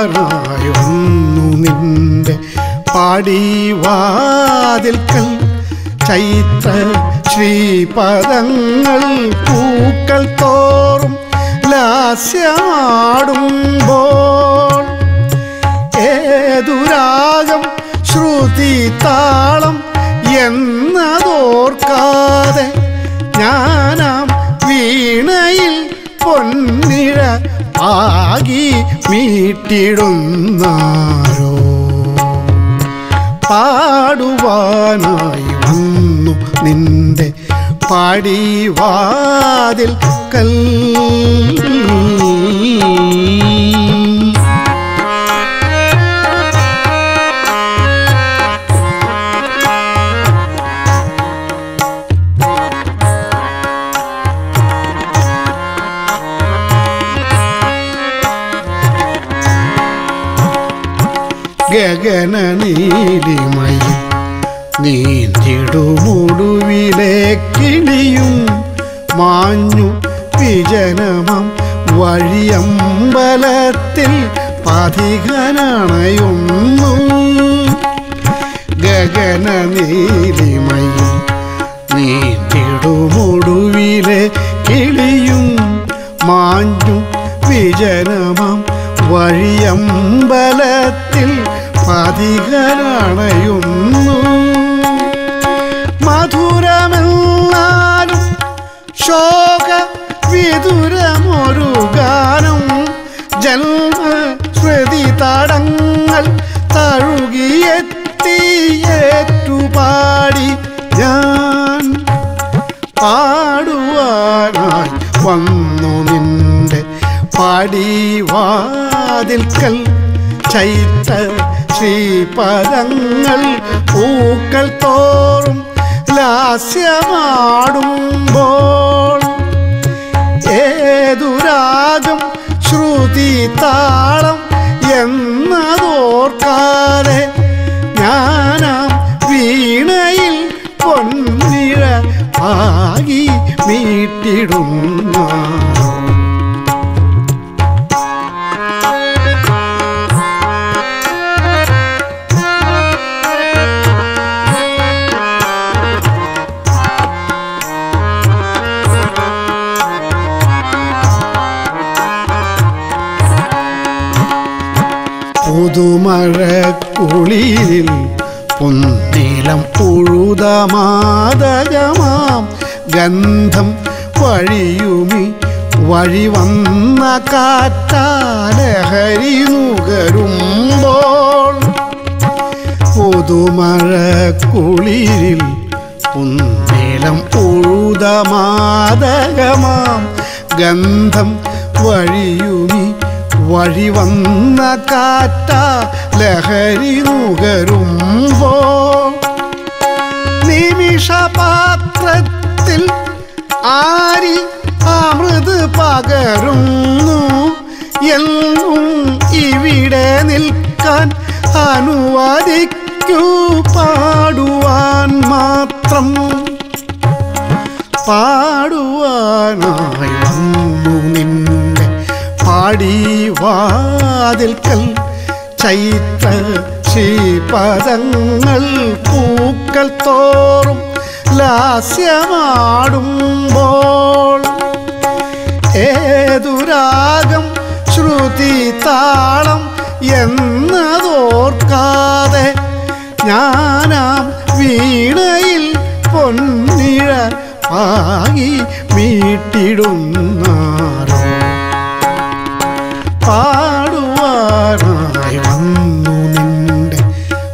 പാടുവാനായി വന്നു നിന്റെ പാടിവാതിൽക്കൽ ചൈത്ര ശ്രീപദങ്ങൾ പൂക്കൾ തോറും ലാസ്യമാടുമ്പോൾ ഏതുരാഗം ശ്രുതി താളം എന്നതോർക്കാതെ ഞാനാം വീണയിൽ പൊന്നിഴ ആകി മീട്ടിടുന്നാരോ പാടുവാനായി വന്നു നിന്റെ പാടിവാതിൽ കൽ ഗഗന നീലിമയിൽ നീന്തിടുമുടുവിലെ കിളിയും മാഞ്ഞു വിജനമം വഴിയമ്പലത്തിൽ പതികനണയുന്നു ഗഗന നീലിമയിൽ നീന്തിടുമുടുവിലെ കിളിയും മാഞ്ഞു വിജനമം വഴിയമ്പലത്തിൽ പതികരണയുന്നു മധുരമെന്നാലും ശോക വിദുരമൊരു ഗാനം ജന്മ ശ്രുതി തടങ്ങൾ തഴുകിയെത്തിയേറ്റുപാടി ഞാൻ പാടുവാനായി വന്നു നിന്റെ പാടിവാതിൽക്കൽ ചൈത്ര ശ്രീപദങ്ങൾ പൂക്കൾ തോറും ലാസ്യമാടുമ്പോൾ ഏതുരാഗം ശ്രുതി താളം എന്നതോർക്കാതെ ഞാനാം വീണയിൽ പൊന്നിഴ ആകി മീട്ടിടുന്ന പുതുമഴക്കുളിയിൽ പൊന്നിലം പുഴുതമാതകമാം ഗന്ധം വഴിയുമി വഴി വന്ന കാറ്റാലഹരി നുകരുമ്പോൾ പുതുമഴക്കുളിരിൽ പൊന്നിലം പുഴുതമാതകമാം ഗന്ധം വഴിയുമി വഴി വന്ന കാറ്റ ലഹരി നുകരുമ്പോ നിമിഷപാത്രത്തിൽ ആരി അമൃത് പകരുന്നു എന്നും ഇവിടെ നിൽക്കാൻ അനുവദിക്കൂ പാടുവാൻ മാത്രം പാടുവാനായി വന്നു നിന്റെ പാടിവാതിൽക്കൽ ചൈത്ര ശ്രീപദങ്ങൾ പൂക്കൾ തോറും ലാസ്യമാടുമ്പോൾ ഏതുരാഗം ശ്രുതി താളം എന്നതോർക്കാതെ ഞാനാം വീണയിൽ പൊന്നിഴ ആകി മീട്ടിടുന്നാരോ പാടുവാനായി വന്നു നിന്റെ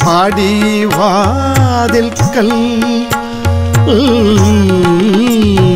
പാടിവാതിൽക്കൽ ഉം.